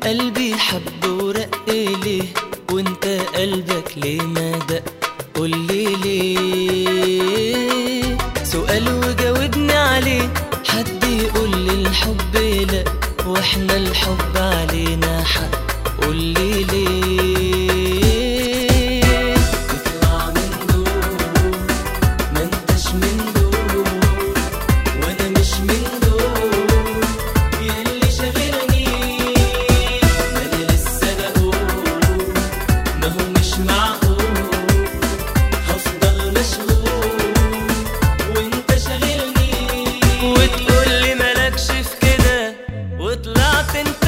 قلبي حب ورق ليه وانت قلبك ليه ما دق قولي ليه سؤال وجاوبني عليه حد يقول لي الحب لا واحنا الحب علينا حق قولي ليه اطلع من دول ما انتش من دول وانا مش من دول ياللي شاغلني ما انا لسه بقول ما هو مش معقول هفضل مشغول وانت شاغلني وتقول لي مالكش في كده وطلعت انت